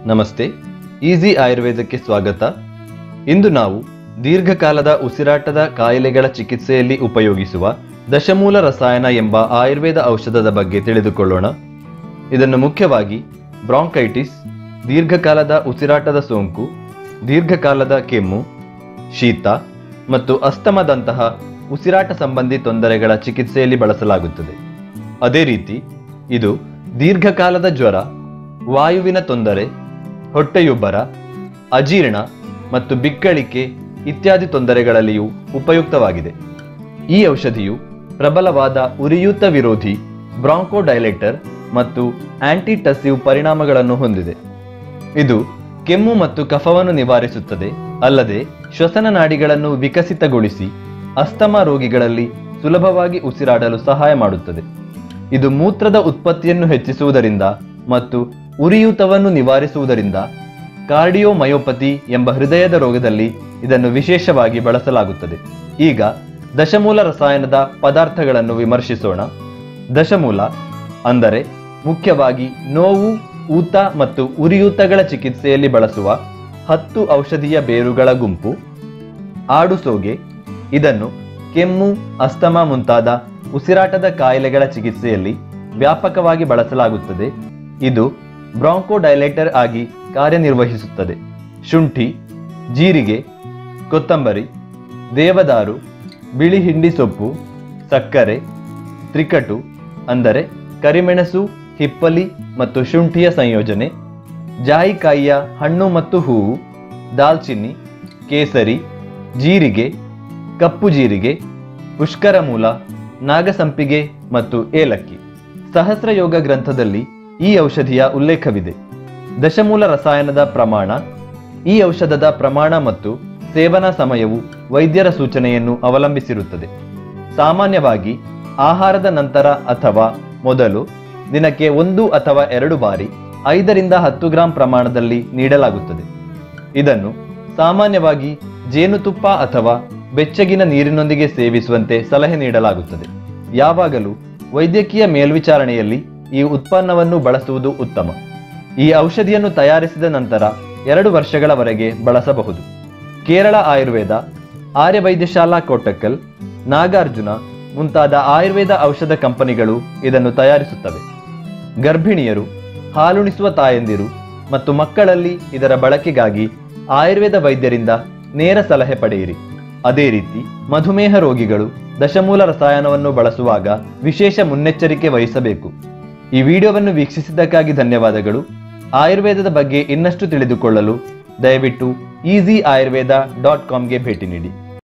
ನಮಸ್ತೆ ಈಸಿ ಆಯುರ್ವೇದಕ್ಕೆ ಸ್ವಾಗತ ಇಂದು ನಾವು ದೀರ್ಘಕಾಲದ ಉಸಿರಾಟದ ಕಾಯಿಲೆಗಳ ಚಿಕಿತ್ಸೆಯಲ್ಲಿ ಉಪಯೋಗಿಸುವ ದಶಮೂಲ ರಸಾಯನ ಎಂಬ ಆಯುರ್ವೇದ ಔಷಧದ ಬಗ್ಗೆ ತಿಳಿದುಕೊಳ್ಳೋಣ ಇದನ್ನು ಮುಖ್ಯವಾಗಿ ಬ್ರಾಂಕೈಟಿಸ್ ದೀರ್ಘಕಾಲದ ಉಸಿರಾಟದ ಸೋಂಕು ದೀರ್ಘಕಾಲದ ಕೆಮ್ಮು ಶೀತ ಮತ್ತು ಅಸ್ತಮದಂತಹ ಉಸಿರಾಟ ಸಂಬಂಧಿ ತೊಂದರೆಗಳ ಚಿಕಿತ್ಸೆಯಲ್ಲಿ ಬಳಸಲಾಗುತ್ತದೆ ಅದೇ ರೀತಿ ಇದು ದೀರ್ಘಕಾಲದ ಜ್ವರ ವಾಯುವಿನ ತೊಂದರೆ ಹೊಟ್ಟೆಯುಬ್ಬರ ಅಜೀರ್ಣ ಮತ್ತು ಬಿಕ್ಕಳಿಕೆ ಇತ್ಯಾದಿ ತೊಂದರೆಗಳಲ್ಲಿಯೂ ಉಪಯುಕ್ತವಾಗಿದೆ ಈ ಔಷಧಿಯು ಪ್ರಬಲವಾದ ಉರಿಯೂತ ವಿರೋಧಿ ಬ್ರಾಂಕೋಡೈಲೇಟರ್ ಮತ್ತು ಆಂಟಿಟಸಿವ್ ಪರಿಣಾಮಗಳನ್ನು ಹೊಂದಿದೆ ಇದು ಕೆಮ್ಮು ಮತ್ತು ಕಫವನ್ನು ನಿವಾರಿಸುತ್ತದೆ ಅಲ್ಲದೆ ಶ್ವಸನ ನಾಡಿಗಳನ್ನು ವಿಕಸಿತಗೊಳಿಸಿ ಅಸ್ತಮ ರೋಗಿಗಳಲ್ಲಿ ಸುಲಭವಾಗಿ ಉಸಿರಾಡಲು ಸಹಾಯ ಮಾಡುತ್ತದೆ ಇದು ಮೂತ್ರದ ಉತ್ಪತ್ತಿಯನ್ನು ಹೆಚ್ಚಿಸುವುದರಿಂದ ಮತ್ತು ಉರಿಯೂತವನ್ನು ನಿವಾರಿಸುವುದರಿಂದ ಕಾರ್ಡಿಯೋಮಯೋಪತಿ ಎಂಬ ಹೃದಯದ ರೋಗದಲ್ಲಿ ಇದನ್ನು ವಿಶೇಷವಾಗಿ ಬಳಸಲಾಗುತ್ತದೆ ಈಗ ದಶಮೂಲ ರಸಾಯನದ ಪದಾರ್ಥಗಳನ್ನು ವಿಮರ್ಶಿಸೋಣ ದಶಮೂಲ ಅಂದರೆ ಮುಖ್ಯವಾಗಿ ನೋವು ಊತ ಮತ್ತು ಉರಿಯೂತಗಳ ಚಿಕಿತ್ಸೆಯಲ್ಲಿ ಬಳಸುವ ಹತ್ತು ಔಷಧೀಯ ಬೇರುಗಳ ಗುಂಪು ಆಡುಸೋಗೆ ಇದನ್ನು ಕೆಮ್ಮು ಅಸ್ತಮ ಮುಂತಾದ ಉಸಿರಾಟದ ಕಾಯಿಲೆಗಳ ಚಿಕಿತ್ಸೆಯಲ್ಲಿ ವ್ಯಾಪಕವಾಗಿ ಬಳಸಲಾಗುತ್ತದೆ ಇದು ಬ್ರಾಂಕೋಡೈಲೇಟರ್ ಆಗಿ ಕಾರ್ಯನಿರ್ವಹಿಸುತ್ತದೆ ಶುಂಠಿ ಜೀರಿಗೆ ಕೊತ್ತಂಬರಿ ದೇವದಾರು ಬಿಳಿ ಹಿಂಡಿ ಸೊಪ್ಪು ಸಕ್ಕರೆ ತ್ರಿಕಟು ಅಂದರೆ ಕರಿಮೆಣಸು ಹಿಪ್ಪಲಿ ಮತ್ತು ಶುಂಠಿಯ ಸಂಯೋಜನೆ ಜಾಯಿಕಾಯಿಯ ಹಣ್ಣು ಮತ್ತು ಹೂವು ದಾಲ್ಚಿನ್ನಿ ಕೇಸರಿ ಜೀರಿಗೆ ಕಪ್ಪು ಜೀರಿಗೆ ಪುಷ್ಕರ ಮೂಲ ನಾಗಸಂಪಿಗೆ ಮತ್ತು ಏಲಕ್ಕಿ ಸಹಸ್ರಯೋಗ ಗ್ರಂಥದಲ್ಲಿ ಈ ಔಷಧಿಯ ಉಲ್ಲೇಖವಿದೆ ದಶಮೂಲ ರಸಾಯನದ ಪ್ರಮಾಣ ಈ ಔಷಧದ ಪ್ರಮಾಣ ಮತ್ತು ಸೇವನಾ ಸಮಯವು ವೈದ್ಯರ ಸೂಚನೆಯನ್ನು ಅವಲಂಬಿಸಿರುತ್ತದೆ ಸಾಮಾನ್ಯವಾಗಿ ಆಹಾರದ ನಂತರ ಅಥವಾ ಮೊದಲು ದಿನಕ್ಕೆ ಒಂದು ಅಥವಾ ಎರಡು ಬಾರಿ ಐದರಿಂದ ಹತ್ತು ಗ್ರಾಂ ಪ್ರಮಾಣದಲ್ಲಿ ನೀಡಲಾಗುತ್ತದೆ ಇದನ್ನು ಸಾಮಾನ್ಯವಾಗಿ ಜೇನುತುಪ್ಪ ಅಥವಾ ಬೆಚ್ಚಗಿನ ನೀರಿನೊಂದಿಗೆ ಸೇವಿಸುವಂತೆ ಸಲಹೆ ನೀಡಲಾಗುತ್ತದೆ ಯಾವಾಗಲೂ ವೈದ್ಯಕೀಯ ಮೇಲ್ವಿಚಾರಣೆಯಲ್ಲಿ ಈ ಉತ್ಪನ್ನವನ್ನು ಬಳಸುವುದು ಉತ್ತಮ ಈ ಔಷಧಿಯನ್ನು ತಯಾರಿಸಿದ ನಂತರ ಎರಡು ವರ್ಷಗಳವರೆಗೆ ಬಳಸಬಹುದು ಕೇರಳ ಆಯುರ್ವೇದ ಆರ್ಯವೈದ್ಯಶಾಲಾ ಕೋಟಕ್ಕಲ್ ನಾಗಾರ್ಜುನ ಮುಂತಾದ ಆಯುರ್ವೇದ ಔಷಧ ಕಂಪನಿಗಳು ಇದನ್ನು ತಯಾರಿಸುತ್ತವೆ ಗರ್ಭಿಣಿಯರು ಹಾಲುಣಿಸುವ ತಾಯಂದಿರು ಮತ್ತು ಮಕ್ಕಳಲ್ಲಿ ಇದರ ಬಳಕೆಗಾಗಿ ಆಯುರ್ವೇದ ವೈದ್ಯರಿಂದ ನೇರ ಸಲಹೆ ಪಡೆಯಿರಿ ಅದೇ ರೀತಿ ಮಧುಮೇಹ ರೋಗಿಗಳು ದಶಮೂಲ ರಸಾಯನವನ್ನು ಬಳಸುವಾಗ ವಿಶೇಷ ಮುನ್ನೆಚ್ಚರಿಕೆ ವಹಿಸಬೇಕು ಈ ವಿಡಿಯೋವನ್ನು ವೀಕ್ಷಿಸಿದ್ದಕ್ಕಾಗಿ ಧನ್ಯವಾದಗಳು ಆಯುರ್ವೇದದ ಬಗ್ಗೆ ಇನ್ನಷ್ಟು ತಿಳಿದುಕೊಳ್ಳಲು ದಯವಿಟ್ಟು ಈಸಿ ಆಯುರ್ವೇದ ಡಾಟ್ ಕಾಮ್ಗೆ ಭೇಟಿ ನೀಡಿ